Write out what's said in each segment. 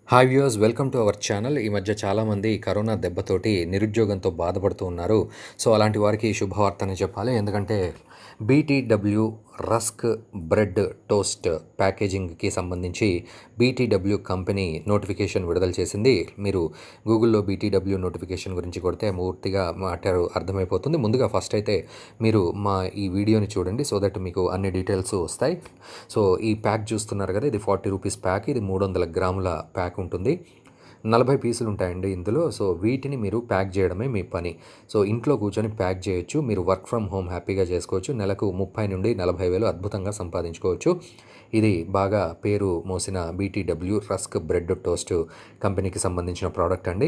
hi viewers welcome to our channel ఈ మధ్య చాలామంది కరోనా దెబ్బతోటి నిరుద్యోగంతో బాధపడుతూ ఉన్నారు సో అలాంటి వారికి శుభవార్త అని చెప్పాలి ఎందుకంటే బీటీడబ్ల్యూ రస్క్ బ్రెడ్ టోస్ట్ ప్యాకేజింగ్కి సంబంధించి బీటీడబ్ల్యూ కంపెనీ నోటిఫికేషన్ విడుదల చేసింది మీరు గూగుల్లో బీటీడబ్ల్యూ నోటిఫికేషన్ గురించి కొడితే పూర్తిగా మాట్లాడు అర్థమైపోతుంది ముందుగా ఫస్ట్ అయితే మీరు మా ఈ వీడియోని చూడండి సో దట్ మీకు అన్ని డీటెయిల్స్ వస్తాయి సో ఈ ప్యాక్ చూస్తున్నారు కదా ఇది ఫార్టీ రూపీస్ ప్యాక్ ఇది మూడు వందల గ్రాముల ప్యాక్ ఉంటుంది నలభై పీసులు ఉంటాయండి ఇందులో సో వీటిని మీరు ప్యాక్ చేయడమే మీ పని సో ఇంట్లో కూర్చొని ప్యాక్ చేయొచ్చు మీరు వర్క్ ఫ్రమ్ హోమ్ హ్యాపీగా చేసుకోవచ్చు నెలకు ముప్పై నుండి నలభై వేలు అద్భుతంగా సంపాదించుకోవచ్చు ఇది బాగా పేరు మోసిన బీటీడబ్ల్యూ రస్క్ బ్రెడ్ టోస్ట్ కంపెనీకి సంబంధించిన ప్రోడక్ట్ అండి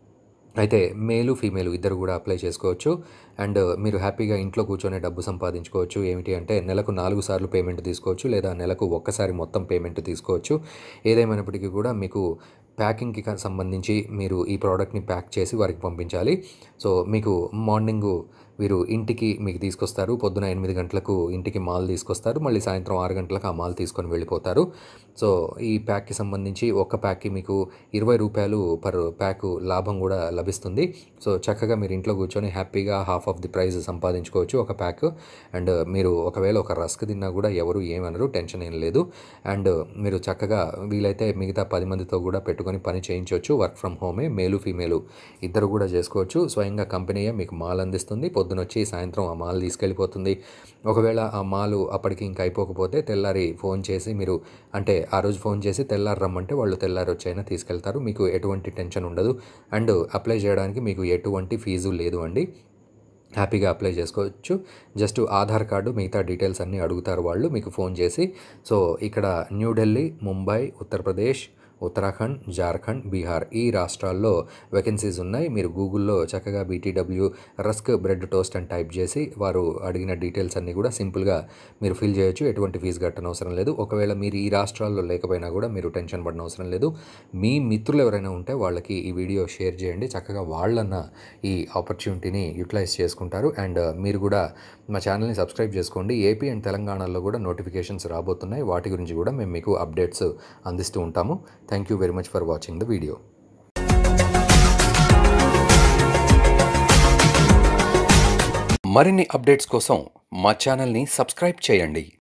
అయితే మేలు ఫీమేలు ఇద్దరు కూడా అప్లై చేసుకోవచ్చు అండ్ మీరు హ్యాపీగా ఇంట్లో కూర్చొని డబ్బు సంపాదించుకోవచ్చు ఏమిటి అంటే నెలకు నాలుగు సార్లు పేమెంట్ తీసుకోవచ్చు లేదా నెలకు ఒక్కసారి మొత్తం పేమెంట్ తీసుకోవచ్చు ఏదేమైనప్పటికీ కూడా మీకు ప్యాకింగ్కి క- సంబంధించి మీరు ఈ ప్రోడక్ట్ని ప్యాక్ చేసి వారికి పంపించాలి సో మీకు మార్నింగ్ వీరు ఇంటికి మీకు తీసుకొస్తారు పొద్దున ఎనిమిది గంటలకు ఇంటికి మాల్ తీసుకొస్తారు మళ్ళీ సాయంత్రం ఆరు గంటలకు ఆ మాల్ తీసుకొని వెళ్ళిపోతారు సో ఈ ప్యాక్కి సంబంధించి ఒక్క ప్యాక్కి మీకు ఇరవై రూపాయలు పర్ ప్యాక్ లాభం కూడా లభిస్తుంది సో చక్కగా మీరు ఇంట్లో కూర్చొని హ్యాపీగా హాఫ్ ఆఫ్ ది ప్రైస్ సంపాదించుకోవచ్చు ఒక ప్యాక్ అండ్ మీరు ఒకవేళ ఒక రస్క్ తిన్నా కూడా ఎవరు ఏమనరు టెన్షన్ ఏం లేదు అండ్ మీరు చక్కగా వీలైతే మిగతా పది మందితో కూడా పెట్టుకొని పని చేయించవచ్చు వర్క్ ఫ్రమ్ హోమే మేలు ఫీమేలు ఇద్దరు కూడా చేసుకోవచ్చు స్వయంగా కంపెనీయే మీకు మాల్ అందిస్తుంది పొద్దున వచ్చి సాయంత్రం ఆ మాల్ తీసుకెళ్ళిపోతుంది ఒకవేళ ఆ మాలు అప్పటికి ఇంకా అయిపోకపోతే తెల్లారి ఫోన్ చేసి మీరు అంటే ఆ రోజు ఫోన్ చేసి తెల్లారి రమ్మంటే వాళ్ళు తెల్లారి వచ్చైనా తీసుకెళ్తారు మీకు ఎటువంటి టెన్షన్ ఉండదు అండ్ అప్లై చేయడానికి మీకు ఎటువంటి ఫీజు లేదు అండి హ్యాపీగా అప్లై చేసుకోవచ్చు జస్ట్ ఆధార్ కార్డు మిగతా డీటెయిల్స్ అన్నీ అడుగుతారు వాళ్ళు మీకు ఫోన్ చేసి సో ఇక్కడ న్యూఢిల్లీ ముంబై ఉత్తరప్రదేశ్ ఉత్తరాఖండ్ జార్ఖండ్ బీహార్ ఈ రాష్ట్రాల్లో వేకెన్సీస్ ఉన్నాయి మీరు గూగుల్లో చక్కగా బీటీడబ్ల్యూ రస్క్ బ్రెడ్ టోస్ట్ అని టైప్ చేసి వారు అడిగిన డీటెయిల్స్ అన్నీ కూడా సింపుల్గా మీరు ఫిల్ చేయొచ్చు ఎటువంటి ఫీజు కట్టనవసరం లేదు ఒకవేళ మీరు ఈ రాష్ట్రాల్లో లేకపోయినా కూడా మీరు టెన్షన్ పడిన అవసరం లేదు మీ మిత్రులు ఎవరైనా ఉంటే వాళ్ళకి ఈ వీడియో షేర్ చేయండి చక్కగా వాళ్ళన్న ఈ ఆపర్చునిటీని యూటిలైజ్ చేసుకుంటారు అండ్ మీరు కూడా మా ఛానల్ని సబ్స్క్రైబ్ చేసుకోండి ఏపీ అండ్ తెలంగాణలో కూడా నోటిఫికేషన్స్ రాబోతున్నాయి వాటి గురించి కూడా మేము మీకు అప్డేట్స్ అందిస్తూ ఉంటాము thank you very much for watching the video మరిన్ని అప్డేట్స్ కోసం మా ఛానల్ని సబ్స్క్రైబ్ చేయండి